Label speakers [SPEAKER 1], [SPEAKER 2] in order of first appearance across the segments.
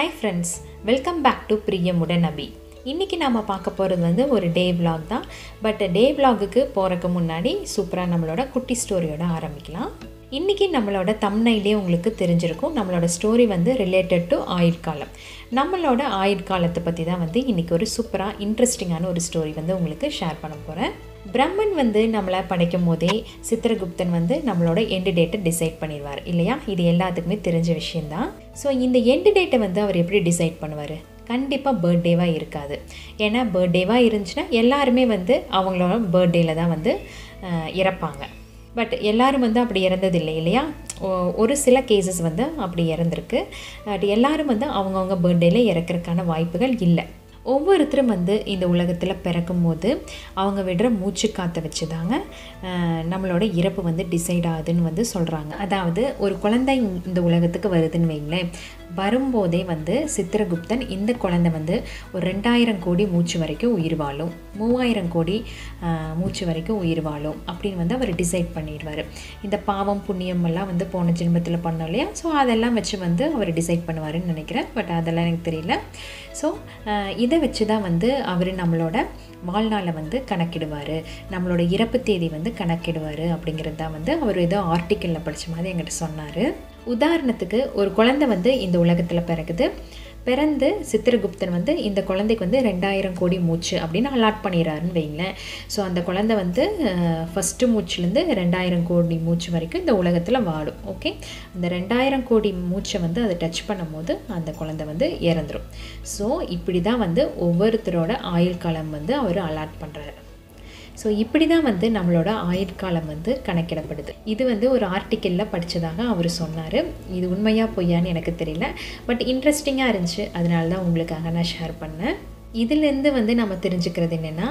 [SPEAKER 1] hi friends welcome back to பிரியமுடன் அபி இன்றைக்கி நாம் பார்க்க போகிறது வந்து ஒரு டே vlog தான் பட் டே vlogக்கு போகிறக்கு முன்னாடி சூப்பராக நம்மளோட குட்டி ஸ்டோரியோட ஆரம்பிக்கலாம் இன்றைக்கி நம்மளோட தம்னைலே உங்களுக்கு தெரிஞ்சிருக்கும் நம்மளோட ஸ்டோரி வந்து ரிலேட்டட் டு ஆயுட்காலம் நம்மளோட ஆயுட்காலத்தை பற்றி தான் வந்து இன்றைக்கி ஒரு சூப்பராக இன்ட்ரெஸ்டிங்கான ஒரு ஸ்டோரி வந்து உங்களுக்கு ஷேர் பண்ண போகிறேன் பிரம்மன் வந்து நம்மளை படைக்கும் போதே சித்திரகுப்தன் வந்து நம்மளோட எண்டு டேட்டை டிசைட் பண்ணிடுவார் இல்லையா இது எல்லாத்துக்குமே தெரிஞ்ச விஷயந்தான் ஸோ இந்த எண்டு டேட்டை வந்து அவர் எப்படி டிசைட் பண்ணுவார் கண்டிப்பாக பர்த்டேவாக இருக்காது ஏன்னா பர்த்டேவாக இருந்துச்சுன்னா எல்லாருமே வந்து அவங்களோட பர்த்டேயில் தான் வந்து அஹ், இறப்பாங்க பட் எல்லாரும் வந்து அப்படி இறந்ததில்லை இல்லையா ஒ- ஒரு சில கேசஸ் வந்து அப்படி இறந்துருக்கு பட் எல்லாரும் வந்து அவங்கவுங்க பர்த்டேல இறக்கறதுக்கான வாய்ப்புகள் இல்லை ஒவ்வொருத்தரும் வந்து இந்த உலகத்தில் பிறக்கும் போது அவங்க விடுற மூச்சு காற்றை வச்சு தாங்க அஹ், நம்மளோட இறப்பு வந்து டிசைட் ஆகுதுன்னு வந்து சொல்கிறாங்க அதாவது ஒரு குழந்தை இந்த உலகத்துக்கு வருதுன்னு வைங்களேன் வரும்போதே வந்து சித்திரகுப்தன் இந்த குழந்தை வந்து ஒரு ரெண்டாயிரம் கோடி மூச்சு வரைக்கும் உயிர் வாழும் மூவாயிரம் கோடி ஆஹ், மூச்சு வரைக்கும் உயிர் வாழும் அப்படின்னு வந்து அவர் டிசைட் பண்ணிடுவார் இந்த பாவம் புண்ணியம் எல்லாம் வந்து போன ஜென்மத்தில் பண்ணோம் இல்லையா ஸோ அதெல்லாம் வச்சு வந்து அவர் டிசைட் பண்ணுவாருன்னு நினைக்கிறேன் பட் அதெல்லாம் எனக்கு தெரியல ஸோ இதை வச்சு தான் வந்து அவர் நம்மளோட வாழ்நாளை வந்து கணக்கிடுவார் நம்மளோட இறப்பு தேதி வந்து கணக்கிடுவார் அப்படிங்கிறது தான் வந்து அவர் ஏதோ ஆர்டிக்கலில் படித்த மாதிரி என்கிட்ட சொன்னார் உதாரணத்துக்கு ஒரு குழந்தை வந்து இந்த உலகத்தில் பிறகுது பிறந்து சித்திரகுப்தன் வந்து இந்த குழந்தைக்கு வந்து ரெண்டாயிரம் கோடி மூச்சு அப்படின்னு அலாட் பண்ணிடுறாருன்னு வைங்களேன் ஸோ அந்த குழந்தை வந்து ஃபஸ்ட்டு மூச்சுலேருந்து ரெண்டாயிரம் கோடி மூச்சு வரைக்கும் இந்த உலகத்தில் வாடும் ஓகே அந்த ரெண்டாயிரம் கோடி மூச்சை வந்து அதை டச் பண்ணும்போது அந்த குழந்தை வந்து இறந்துரும் ஸோ இப்படி தான் வந்து ஒவ்வொருத்தரோட ஆயுள் காலம் வந்து அவர் அலாட் பண்ணுறாரு ஸோ இப்படி தான் வந்து நம்மளோட ஆயுட்காலம் வந்து கணக்கிடப்படுது இது வந்து ஒரு ஆர்டிக்கலில் படித்ததாக அவர் சொன்னார் இது உண்மையாக பொய்யான்னு எனக்கு தெரியல பட் இன்ட்ரெஸ்டிங்காக இருந்துச்சு அதனால தான் உங்களுக்காக நான் ஷேர் பண்ணேன் இதுலேருந்து வந்து நம்ம தெரிஞ்சுக்கிறது என்னென்னா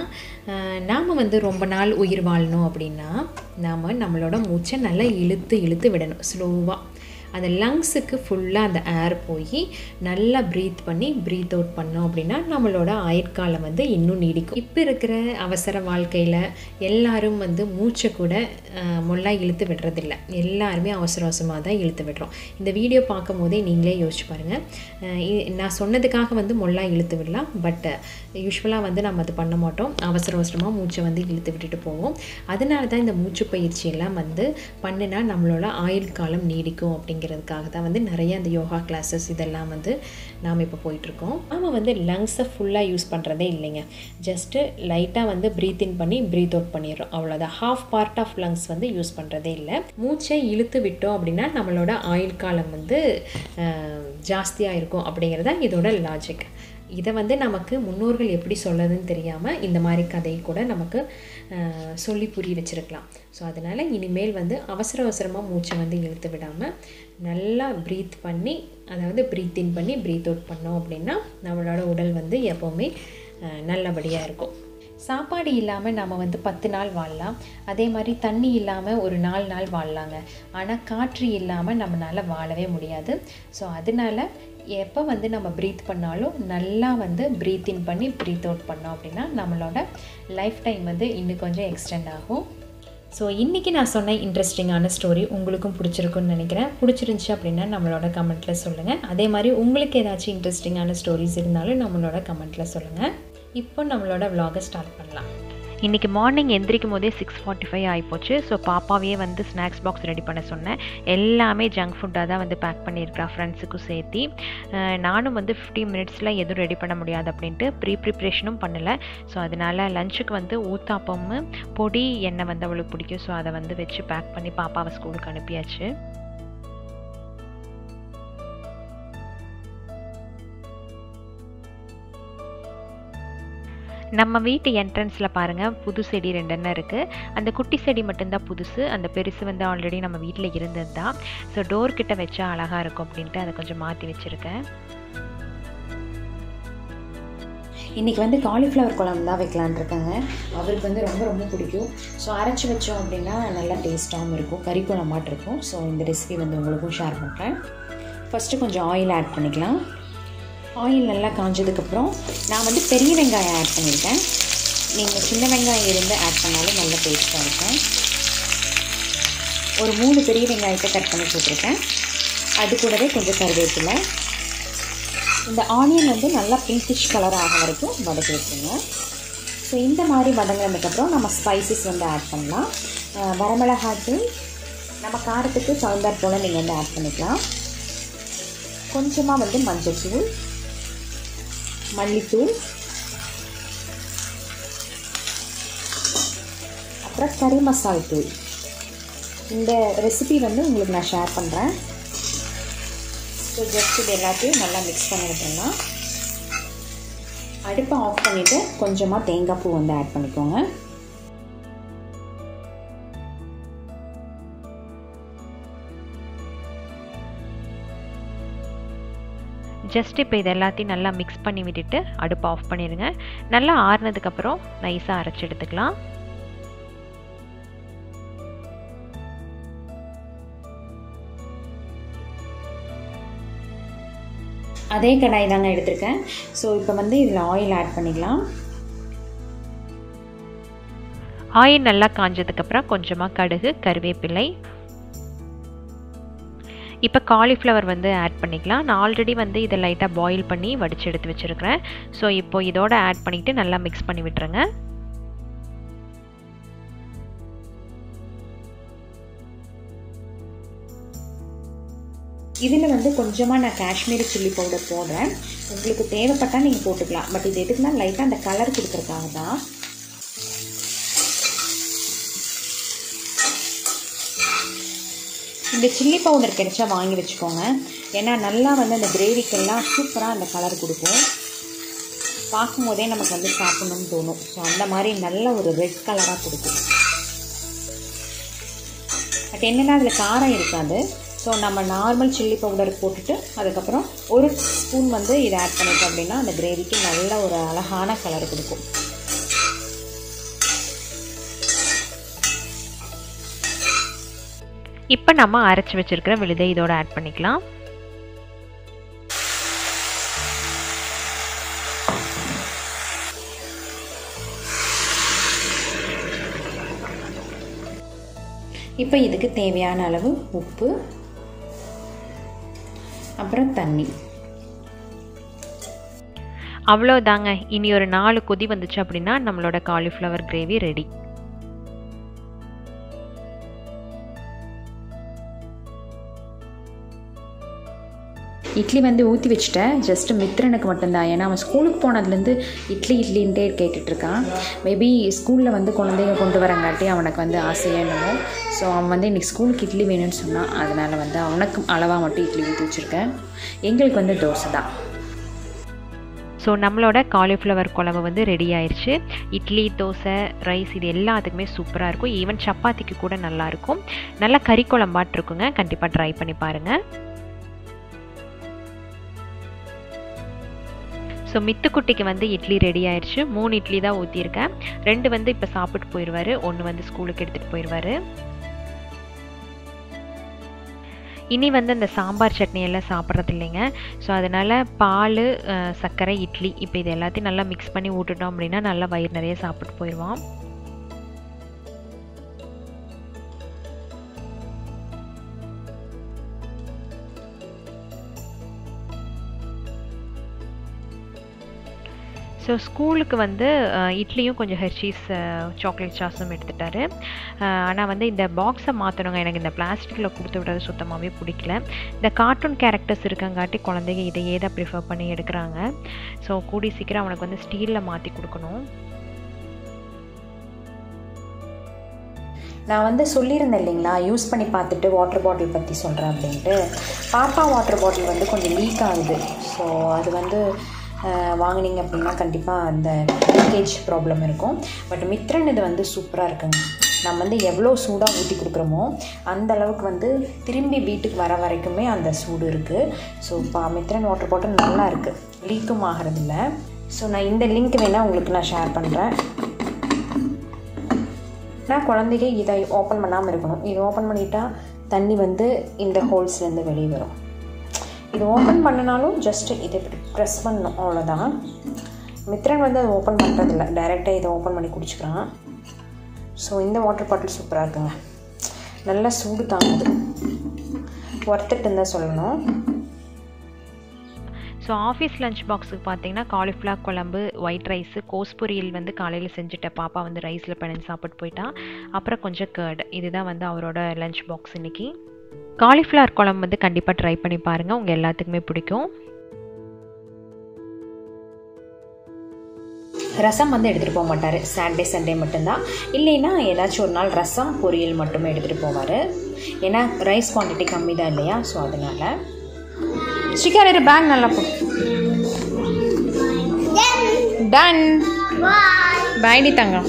[SPEAKER 1] நாம் வந்து ரொம்ப நாள் உயிர் வாழணும் அப்படின்னா நாம் நம்மளோட மூச்சை நல்லா இழுத்து இழுத்து விடணும் ஸ்லோவாக அந்த லங்ஸுக்கு ஃபுல்லாக அந்த ஏர் போய் நல்லா ப்ரீத் பண்ணி ப்ரீத் அவுட் பண்ணோம் அப்படின்னா நம்மளோட ஆயுட்காலம் வந்து இன்னும் நீடிக்கும் இப்போ இருக்கிற அவசர வாழ்க்கையில் எல்லாரும் வந்து மூச்சை கூட அஹ், முள்ளா இழுத்து விடுறதில்ல எல்லாருமே அவசர அவசரமாக தான் இழுத்து விடுறோம் இந்த வீடியோ பார்க்கும் போதே நீங்களே யோசிச்சு பாருங்கள் அஹ், இ- நான் சொன்னதுக்காக வந்து முள்ளா இழுத்து விடலாம் பட் யூஸ்வலாக வந்து நம்ம அது பண்ண மாட்டோம் அவசர அவசரமாக மூச்சை வந்து இழுத்து விட்டுட்டு போவோம் அதனால தான் இந்த மூச்சு பயிற்சி எல்லாம் வந்து பண்ணினா நம்மளோட ஆயுள் காலம் நீடிக்கும் அப்படிங்கிறதுக்காக தான் வந்து நிறைய அந்த யோகா கிளாஸஸ் இதெல்லாம் வந்து நாம் இப்போ போயிட்டுருக்கோம் நாம் வந்து லங்ஸை ஃபுல்லாக யூஸ் பண்ணுறதே இல்லைங்க ஜஸ்ட்டு லைட்டாக வந்து ப்ரீத் இன் பண்ணி ப்ரீத் அவுட் பண்ணிடுறோம் அவ்வளோதான் ஹாஃப் பார்ட் ஆஃப் லங்ஸ் வந்து யூஸ் பண்ணுறதே இல்லை மூச்சை இழுத்து விட்டோம் அப்படின்னா நம்மளோட ஆயுள் காலம் வந்து ஜாஸ்தியாக இருக்கும் அப்படிங்கிறது தான் இதோட லாஜிக் இதை வந்து நமக்கு முன்னோர்கள் எப்படி சொல்லதுன்னு தெரியாமல் இந்த மாதிரி கதையை கூட நமக்கு அஹ், சொல்லி புரிய வச்சிருக்கலாம் ஸோ அதனால் இனிமேல் வந்து அவசர அவசரமாக மூச்சை வந்து இழுத்து விடாமல் நல்லா ப்ரீத் பண்ணி அதாவது ப்ரீத் இன் பண்ணி ப்ரீத் அவுட் பண்ணோம் அப்படின்னா நம்மளோட உடல் வந்து எப்போவுமே அஹ், நல்லபடியாக இருக்கும் சாப்பாடு இல்லாமல் நம்ம வந்து பத்து நாள் வாழலாம் அதே மாதிரி தண்ணி இல்லாமல் ஒரு நாலு நாள் வாழலாங்க ஆனால் காற்று இல்லாமல் நம்மளால் வாழவே முடியாது ஸோ அதனால எப்போ வந்து நம்ம ப்ரீத் பண்ணாலும் நல்லா வந்து ப்ரீத் இன் பண்ணி ப்ரீத் அவுட் பண்ணோம் அப்படின்னா நம்மளோட லைஃப் டைம் வந்து இன்னும் கொஞ்சம் எக்ஸ்டெண்ட் ஆகும் ஸோ இன்றைக்கி நான் சொன்ன இன்ட்ரெஸ்டிங்கான ஸ்டோரி உங்களுக்கும் பிடிச்சிருக்குன்னு நினைக்கிறேன் பிடிச்சிருந்துச்சி அப்படின்னா நம்மளோட கமெண்ட்டில் சொல்லுங்கள் அதே மாதிரி உங்களுக்கு ஏதாச்சும் இன்ட்ரெஸ்டிங்கான ஸ்டோரிஸ் இருந்தாலும் நம்மளோட கமெண்ட்டில் சொல்லுங்கள் இப்போ நம்மளோட vlog-அ ஸ்டார்ட் பண்ணலாம்
[SPEAKER 2] இன்றைக்கி மார்னிங் எந்திரிக்கும் போதே சிக்ஸ் ஃபார்ட்டி ஃபைவ் ஆகிப்போச்சு ஸோ பாப்பாவையே வந்து ஸ்நாக்ஸ் பாக்ஸ் ரெடி பண்ண சொன்னேன் எல்லாமே ஜங்க் ஃபுட்டாக தான் வந்து பேக் பண்ணியிருக்கிறா ஃப்ரெண்ட்ஸுக்கும் சேர்த்து அஹ் நானும் வந்து ஃபிஃப்டி மினிட்ஸில் எதுவும் ரெடி பண்ண முடியாது அப்படின்ட்டு ப்ரீ ப்ரிப்ரேஷனும் பண்ணலை ஸோ அதனால் லஞ்சுக்கு வந்து ஊத்தாப்பமும் பொடி எண்ணெய் வந்து அவளுக்கு பிடிக்கும் ஸோ அதை வந்து வச்சு பேக் பண்ணி பாப்பாவை ஸ்கூலுக்கு அனுப்பியாச்சு நம்ம வீட்டு என்ட்ரன்ஸில் பாருங்கள் புது செடி ரெண்டெண்ணம் இருக்குது அந்த குட்டி செடி மட்டும்தான் புதுசு அந்த பெருசு வந்து ஆல்ரெடி நம்ம வீட்டில் இருந்தது தான் ஸோ டோர் கிட்ட வச்சா அழகாக இருக்கும் அப்படின்ட்டு அதை கொஞ்சம் மாற்றி வச்சுருக்கேன்
[SPEAKER 1] இன்றைக்கி வந்து காலிஃப்ளவர் குழம்பு தான் வைக்கலான் இருக்காங்க அவருக்கு வந்து ரொம்ப ரொம்ப பிடிக்கும் ஸோ அரைச்சி வச்சோம் அப்படின்னா நல்லா டேஸ்ட்டாகவும் இருக்கும் கறி குழம்பாட்டு இருக்கும் ஸோ இந்த ரெசிபி வந்து உங்களுக்கும் ஷேர் பண்ணுறேன் ஃபஸ்ட்டு கொஞ்சம் ஆயில் ஆட் பண்ணிக்கலாம் ஆயில் நல்லா காஞ்சதுக்கப்புறம் நான் வந்து பெரிய வெங்காயம் ஆட் பண்ணியிருக்கேன் நீங்கள் சின்ன வெங்காயம் இருந்து ஆட் பண்ணாலும் நல்ல டேஸ்ட்டாக இருக்கும் ஒரு மூணு பெரிய வெங்காயத்தை கட் பண்ணி போட்டிருக்கேன் அது கூடவே கொஞ்சம் கருவேப்பிலை இந்த ஆனியன் வந்து நல்லா பிங்கிஷ் கலர் ஆக வரைக்கும் வதக்கி வச்சுங்க ஸோ இந்த மாதிரி வதங்கினதுக்கப்புறம் நம்ம ஸ்பைசஸ் வந்து ஆட் பண்ணலாம் வரமிளகாத்தூள் நம்ம காரத்துக்கு தகுந்தாற் போல் நீங்கள் வந்து ஆட் பண்ணிக்கலாம் கொஞ்சமாக வந்து மஞ்சள்தூள் மல்லித்தூள் அப்புறம் கறி மசால் தூள் இந்த ரெசிபி வந்து உங்களுக்கு நான் ஷேர் பண்ணுறேன் ஸோ ஜஸ்ட் இது எல்லாத்தையும் நல்லா மிக்ஸ் பண்ணி விட்டுடலாம் அடுப்பை ஆஃப் பண்ணிவிட்டு கொஞ்சமாக தேங்காய் பூ வந்து ஆட் பண்ணிக்கோங்க
[SPEAKER 2] ஜஸ்ட் இப்போ இது எல்லாத்தையும் நல்லா மிக்ஸ் பண்ணி விட்டுட்டு அடுப்பு ஆஃப் பண்ணிடுங்க நல்லா ஆறுனதுக்கப்புறம் நைஸாக அரைச்சி எடுத்துக்கலாம்
[SPEAKER 1] அதே கடாய் தாங்க எடுத்திருக்கேன் ஸோ இப்போ வந்து இதில் ஆயில் ஆட் பண்ணிக்கலாம்
[SPEAKER 2] ஆயில் நல்லா காஞ்சதுக்கப்புறம் கொஞ்சமாக கடுகு கருவேப்பிலை இப்போ காலிஃப்ளவர் வந்து ஆட் பண்ணிக்கலாம் நான் ஆல்ரெடி வந்து இதை லைட்டாக பாயில் பண்ணி வடித்து எடுத்து வச்சுருக்கிறேன் ஸோ இப்போ இதோட ஆட் பண்ணிவிட்டு நல்லா மிக்ஸ் பண்ணி விட்டுருங்க
[SPEAKER 1] இதில் வந்து கொஞ்சமாக நான் காஷ்மீரி சில்லி பவுடர் போடுறேன் உங்களுக்கு தேவைப்பட்டால் நீங்கள் போட்டுக்கலாம் பட் இது எதுக்குன்னா லைட்டாக அந்த கலர் கொடுக்குறதுக்காக தான் இந்த சில்லி பவுடர் கிடைச்சா வாங்கி வச்சுக்கோங்க ஏன்னா நல்லா வந்து அந்த கிரேவிக்கெல்லாம் சூப்பராக அந்த கலர் கொடுக்கும் பார்க்கும்போதே நமக்கு வந்து சாப்பிடணும்னு தோணும் ஸோ அந்த மாதிரி நல்ல ஒரு ரெட் கலராக கொடுக்கும் பட் என்னென்னா அதில் காரம் இருக்காது ஸோ நம்ம நார்மல் சில்லி பவுடர் போட்டுட்டு அதுக்கப்புறம் ஒரு ஸ்பூன் வந்து இதை ஆட் பண்ணிட்டோம் அப்படின்னா அந்த கிரேவிக்கு நல்ல ஒரு அழகான கலர் கொடுக்கும்
[SPEAKER 2] இப்போ நம்ம அரைச்சி வச்சுருக்கிற விழுதை இதோட ஆட் பண்ணிக்கலாம்
[SPEAKER 1] இப்போ இதுக்கு தேவையான அளவு உப்பு அப்புறம் தண்ணி
[SPEAKER 2] அவ்வளோதாங்க இனி ஒரு நாலு கொதி வந்துச்சு அப்படின்னா நம்மளோட காலிஃப்ளவர் கிரேவி ரெடி
[SPEAKER 1] இட்லி வந்து ஊற்றி வச்சுட்டேன் ஜஸ்ட்டு மித்ரனுக்கு மட்டும்தான் ஏன்னா அவன் ஸ்கூலுக்கு போனதுலேருந்து இட்லி இட்லின்ட்டே கேட்டுட்ருக்கான் மேபி ஸ்கூலில் வந்து குழந்தைங்க கொண்டு வரங்காட்டி அவனுக்கு வந்து ஆசையாக என்னமோ ஸோ அவன் வந்து இன்றைக்கி ஸ்கூலுக்கு இட்லி வேணும்னு சொன்னான் அதனால் வந்து அவனுக்கு அளவாக மட்டும் இட்லி ஊற்றி வச்சுருக்கேன் எங்களுக்கு வந்து தோசை தான்
[SPEAKER 2] ஸோ நம்மளோட காலிஃப்ளவர் குழம்பு வந்து ரெடி ஆயிடுச்சு இட்லி தோசை ரைஸ் இது எல்லாத்துக்குமே சூப்பராக இருக்கும் ஈவன் சப்பாத்திக்கு கூட நல்லாயிருக்கும் நல்லா கறி குழம்பாட்டு இருக்குங்க கண்டிப்பாக ட்ரை பண்ணி பாருங்கள் ஸோ மித்துக்குட்டிக்கு வந்து இட்லி ரெடி ஆயிடுச்சு மூணு இட்லி தான் ஊற்றிருக்கேன் ரெண்டு வந்து இப்போ சாப்பிட்டு போயிடுவார் ஒன்று வந்து ஸ்கூலுக்கு எடுத்துகிட்டு போயிடுவார் இனி வந்து அந்த சாம்பார் சட்னி எல்லாம் சாப்பிட்றது இல்லைங்க ஸோ அதனால் பால் சர்க்கரை இட்லி இப்போ இது எல்லாத்தையும் நல்லா மிக்ஸ் பண்ணி விட்டுட்டோம் அப்படின்னா நல்லா வயிறு நிறைய சாப்பிட்டு போயிடுவான் ஸோ ஸ்கூலுக்கு வந்து இட்லியும் கொஞ்சம் ஹெர்ஷீஸ் சாக்லேட் சாஸும் எடுத்துட்டாரு ஆனால் வந்து இந்த பாக்ஸை மாற்றணுங்க எனக்கு இந்த பிளாஸ்டிக்கில் கொடுத்து விடுறது சுத்தமாகவே பிடிக்கல இந்த கார்ட்டூன் கேரக்டர்ஸ் இருக்கங்காட்டி குழந்தைங்க இதையே தான் ப்ரிஃபர் பண்ணி எடுக்கிறாங்க ஸோ கூடி சீக்கிரம் அவனுக்கு வந்து ஸ்டீலில் மாற்றி கொடுக்கணும்
[SPEAKER 1] நான் வந்து சொல்லியிருந்தேன் இல்லைங்களா யூஸ் பண்ணி பார்த்துட்டு வாட்டர் பாட்டில் பற்றி சொல்கிறேன் அப்படின்ட்டு பாப்பா வாட்டர் பாட்டில் வந்து கொஞ்சம் லீக் ஆகுது ஸோ அது வந்து வாங்கினீங்க அப்படின்னா கண்டிப்பாக அந்த லீக்கேஜ் ப்ராப்ளம் இருக்கும் பட் மித்ரன் இது வந்து சூப்பராக இருக்குங்க நம்ம வந்து எவ்வளோ சூடாக ஊற்றி கொடுக்குறோமோ அந்த அளவுக்கு வந்து திரும்பி வீட்டுக்கு வர வரைக்குமே அந்த சூடு இருக்குது ஸோ இப்போ மித்ரன் வாட்டர் பாட்டில் நல்லா இருக்குது லீக்கும் ஆகிறதில்ல ஸோ நான் இந்த லிங்க் வேணால் உங்களுக்கு நான் ஷேர் பண்ணுறேன் நான் குழந்தைங்க இதை ஓப்பன் பண்ணாமல் இருக்கணும் இது ஓப்பன் பண்ணிட்டா தண்ணி வந்து இந்த ஹோல்ஸ்லேருந்து வெளியே வரும் இது ஓப்பன் பண்ணினாலும் ஜஸ்ட் இதை இப்படி ப்ரெஸ் பண்ணணும் அவ்வளோதான் மித்ரன் வந்து அதை ஓப்பன் பண்ணுறதில்ல டைரெக்டாக இதை ஓப்பன் பண்ணி குடிச்சிக்கிறான் ஸோ இந்த வாட்டர் பாட்டில் சூப்பராக இருக்குங்க நல்லா சூடு தாங்குது ஒர்த்துட்டுன்னு தான் சொல்லணும்
[SPEAKER 2] ஸோ ஆஃபீஸ் லஞ்ச் பாக்ஸுக்கு பார்த்தீங்கன்னா காலிஃப்ளவர் குழம்பு ஒயிட் ரைஸு கோஸ் பொரியல் வந்து காலையில் செஞ்சுட்டேன் பாப்பா வந்து ரைஸில் பிணைஞ்சு சாப்பிட்டு போயிட்டான் அப்புறம் கொஞ்சம் கேர்டு இதுதான் வந்து அவரோட லஞ்ச் பாக்ஸ் இன்றைக்கி காலிஃப்ளவர் குழம்பு வந்து கண்டிப்பாக ட்ரை பண்ணி பாருங்கள் உங்கள் எல்லாத்துக்குமே பிடிக்கும்
[SPEAKER 1] ரசம் வந்து எடுத்துகிட்டு போக மாட்டார் சாட்டர்டே சண்டே மட்டும்தான் இல்லைன்னா ஏதாச்சும் ஒரு நாள் ரசம் பொரியல் மட்டுமே எடுத்துகிட்டு போவார் ஏன்னா ரைஸ் குவான்டிட்டி கம்மி தான் இல்லையா ஸோ அதனால் ஸ்ரீகார் பேக் நல்லா போ டன் பாய்டி தங்கம்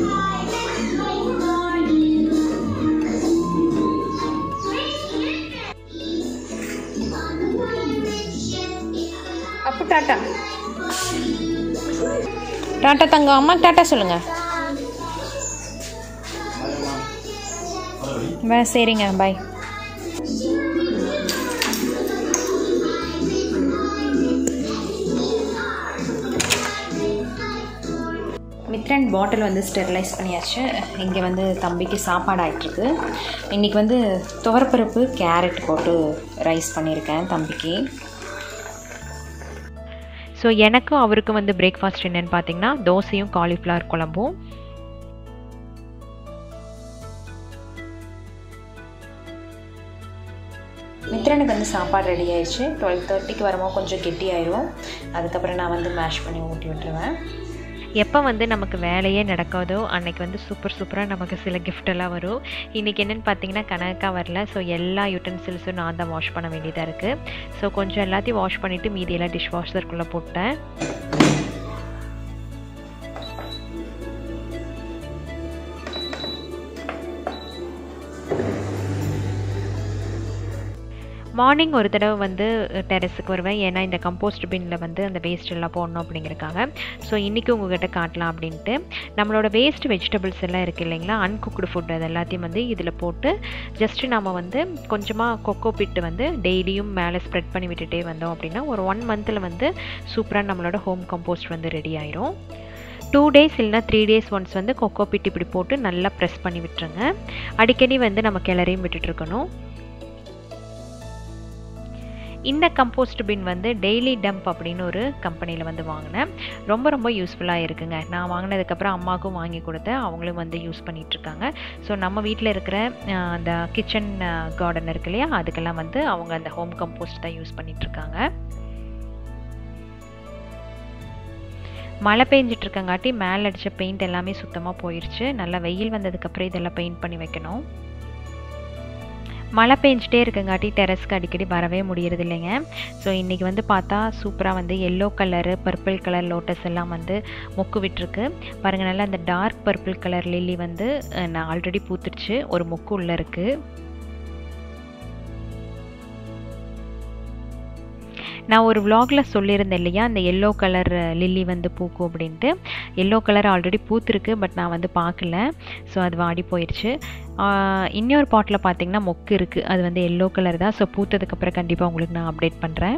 [SPEAKER 1] அப்பு டாட்டா டாட்டா தங்கம் அம்மா டாட்டா சொல்லுங்க பா சரிங்க பாய் மித்ரன் பாட்டில் வந்து ஸ்டெரிலைஸ் பண்ணியாச்சு இங்கே வந்து தம்பிக்கு சாப்பாடு ஆகிட்டுருக்கு இன்றைக்கி வந்து துவரப்பருப்பு கேரட் போட்டு ரைஸ் பண்ணியிருக்கேன் தம்பிக்கு
[SPEAKER 2] ஸோ எனக்கும் அவருக்கும் வந்து பிரேக்ஃபாஸ்ட் என்னென்னு பார்த்தீங்கன்னா தோசையும் காலிஃப்ளவர் குழம்பும்
[SPEAKER 1] மித்ரனுக்கு வந்து சாப்பாடு ரெடி ஆயிடுச்சு டுவெல் தேர்ட்டிக்கு வரும்போது கொஞ்சம் கெட்டி ஆயிரும் அதுக்கப்புறம் நான் வந்து மேஷ் பண்ணி ஊட்டி விட்டுருவேன்
[SPEAKER 2] எப்போ வந்து நமக்கு வேலையே நடக்காதோ அன்னைக்கு வந்து சூப்பர் சூப்பராக நமக்கு சில gift எல்லாம் வரும் இன்றைக்கி என்னென்னு பார்த்தீங்கன்னா கணக்கா வரல ஸோ எல்லா யூட்டன்சில்ஸும் நான் தான் வாஷ் பண்ண வேண்டியதாக இருக்குது ஸோ கொஞ்சம் எல்லாத்தையும் வாஷ் பண்ணிவிட்டு மீதியெல்லாம் டிஷ் வாஷருக்குள்ளே போட்டேன் மார்னிங் ஒரு தடவை வந்து டெரஸுக்கு வருவேன் ஏன்னா இந்த கம்போஸ்ட் பின்னில் வந்து அந்த வேஸ்ட் எல்லாம் போடணும் அப்படிங்கிறக்காக ஸோ இன்றைக்கி உங்ககிட்ட காட்டலாம் அப்படின்ட்டு நம்மளோட வேஸ்ட் வெஜிடபிள்ஸ் எல்லாம் இருக்குது இல்லைங்களா அன்குக்டு ஃபுட் அது எல்லாத்தையும் வந்து இதில் போட்டு ஜஸ்ட்டு நம்ம வந்து கொஞ்சமாக கொக்கோ பிட்டு வந்து டெய்லியும் மேலே ஸ்ப்ரெட் பண்ணி விட்டுட்டே வந்தோம் அப்படின்னா ஒரு ஒன் மந்தில் வந்து சூப்பராக நம்மளோட ஹோம் கம்போஸ்ட் வந்து ரெடி ஆயிரும் டூ டேஸ் இல்லைனா த்ரீ டேஸ் ஒன்ஸ் வந்து கொக்கோ பிட் இப்படி போட்டு நல்லா ப்ரெஸ் பண்ணி விட்டுருங்க அடிக்கடி வந்து நம்ம கிளறையும் விட்டுட்ருக்கணும் இந்த கம்போஸ்ட் பின் வந்து டெய்லி டம்ப் அப்படின்னு ஒரு கம்பெனியில் வந்து வாங்கினேன் ரொம்ப ரொம்ப யூஸ்ஃபுல்லாக இருக்குங்க நான் வாங்கினதுக்கப்புறம் அம்மாவுக்கும் வாங்கி கொடுத்தேன் அவங்களும் வந்து யூஸ் பண்ணிகிட்ருக்காங்க ஸோ நம்ம வீட்டில் இருக்கிற அஹ், அந்த கிச்சன் கார்டன் இருக்கு இல்லையா அதுக்கெல்லாம் வந்து அவங்க அந்த ஹோம் கம்போஸ்ட் தான் யூஸ் பண்ணிகிட்ருக்காங்க மழை பெஞ்சிட்டு இருக்கங்காட்டி மேலே அடித்த பெயிண்ட் எல்லாமே சுத்தமாக போயிடுச்சு நல்லா வெயில் வந்ததுக்கப்புறம் இதெல்லாம் பெயிண்ட் பண்ணி வைக்கணும் மழை பெஞ்சிட்டே இருக்கங்காட்டி டெரஸ்க்கு அடிக்கடி வரவே முடியறது இல்லைங்க ஸோ இன்றைக்கி வந்து பார்த்தா சூப்பராக வந்து yellow colour purple colour lotus எல்லாம் வந்து மொக்கு விட்டுருக்கு பாருங்கள் நல்லா அந்த டார்க் பர்பிள் கலர் லில்லி வந்து அஹ், நான் ஆல்ரெடி பூத்துடுச்சு ஒரு மொக்கு உள்ளே இருக்குது நான் ஒரு vlogல சொல்லியிருந்தேன் இல்லையா அந்த எல்லோ கலர் லில்லி வந்து பூக்கும் அப்படின்ட்டு எல்லோ கலர் ஆல்ரெடி பூத்துருக்கு பட் நான் வந்து பார்க்கல ஸோ அது வாடி போயிடுச்சு ஆஹ் இன்னொரு பாட்டில் பார்த்தீங்கன்னா மொக்கு இருக்குது அது வந்து எல்லோ கலர் தான் ஸோ பூத்ததுக்கப்புறம் கண்டிப்பாக உங்களுக்கு நான் அப்டேட் பண்ணுறேன்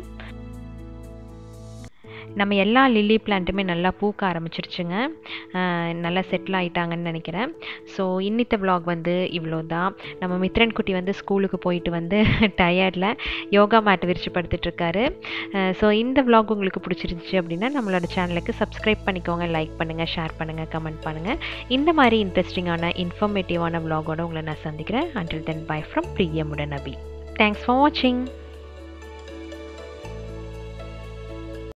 [SPEAKER 2] நம்ம எல்லா லில்லி பிளான்ட்டுமே நல்லா பூக்க ஆரம்பிச்சிருச்சுங்க ஆஹ் நல்லா செட்டில் ஆயிட்டாங்கன்னு நினைக்கிறேன் ஸோ இன்னித்த vlog வந்து இவ்வளோ தான் நம்ம மித்ரன் குட்டி வந்து ஸ்கூலுக்கு போயிட்டு வந்து டயர்டில் யோகா மேட் விரிச்சு படுத்துட்டு இருக்காரு ஸோ இந்த vlog உங்களுக்கு பிடிச்சிருந்துச்சு அப்படின்னா நம்மளோட சேனலுக்கு சப்ஸ்கிரைப் பண்ணிக்கோங்க லைக் பண்ணுங்கள் ஷேர் பண்ணுங்கள் கமெண்ட் பண்ணுங்கள் இந்த மாதிரி இன்ட்ரெஸ்டிங்கான இன்ஃபர்மேட்டிவான vlog-ஓட உங்களை நான் சந்திக்கிறேன் until then bye from பிரியமுடன் அபி தேங்க்ஸ் ஃபார் வாட்சிங்